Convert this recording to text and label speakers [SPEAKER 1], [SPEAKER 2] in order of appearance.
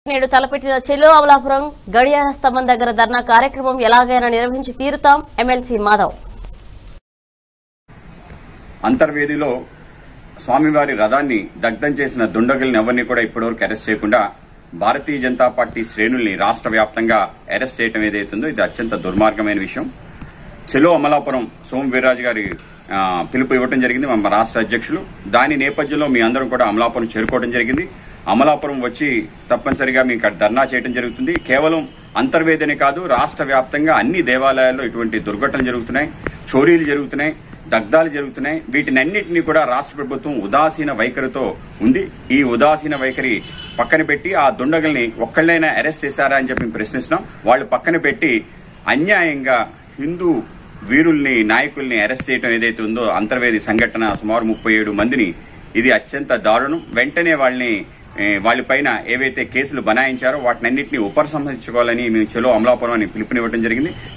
[SPEAKER 1] నేడు తలపెట్టిన చెలో అమలాపురం గడియార స్తంభం దగ్గర ధర్నా కార్యక్రమం ఎలాగైనా నిర్వహించి తీరుతాం ఎమ్మెల్సీ మాధవ్
[SPEAKER 2] అంతర్వేదిలో స్వామివారి రథాన్ని దగ్ధం చేసిన దుండగుల్ని ఎవరిని కూడా ఇప్పటివరకు అరెస్ట్ చేయకుండా భారతీయ జనతా పార్టీ శ్రేణుల్ని రాష్ట్ర వ్యాప్తంగా అరెస్ట్ చేయడం ఏదైతుందో ఇది అత్యంత దుర్మార్గమైన విషయం చెలో అమలాపురం సోము వీర్రాజు గారి ఆ, పిలుపు ఇవ్వడం జరిగింది మా రాష్ట్ర అధ్యక్షులు దాని నేపథ్యంలో మీ అందరం కూడా అమలాపురం చేరుకోవడం జరిగింది అమలాపురం వచ్చి తప్పనిసరిగా మీకు అక్కడ ధర్నా చేయడం జరుగుతుంది కేవలం అంతర్వేదనే కాదు రాష్ట్ర వ్యాప్తంగా అన్ని దేవాలయాల్లో ఇటువంటి దుర్ఘటనలు జరుగుతున్నాయి చోరీలు జరుగుతున్నాయి దగ్ధాలు జరుగుతున్నాయి వీటినన్నిటినీ కూడా రాష్ట్ర ప్రభుత్వం ఉదాసీన వైఖరితో ఉంది ఈ ఉదాసీన వైఖరి పక్కన పెట్టి ఆ దుండగుల్ని ఒక్కళ్ళైనా అరెస్ట్ చేశారా అని చెప్పి మేము ప్రశ్నిస్తున్నాం వాళ్ళు పక్కన పెట్టి అన్యాయంగా హిందూ వీరుల్ని నాయకుల్ని అరెస్ట్ చేయడం ఏదైతే ఉందో అంతర్వేది సంఘటన సుమారు ముప్పై ఏడు మందిని ఇది అత్యంత దారుణం వెంటనే వాళ్ళని ఏ, వాళ్ళపైన ఏవైతే కేసులు బనాయించారో వాటినన్నింటినీ ఉపసంహరించుకోవాలని మేము చెలో అమలాపురం అని పిలుపునివ్వడం జరిగింది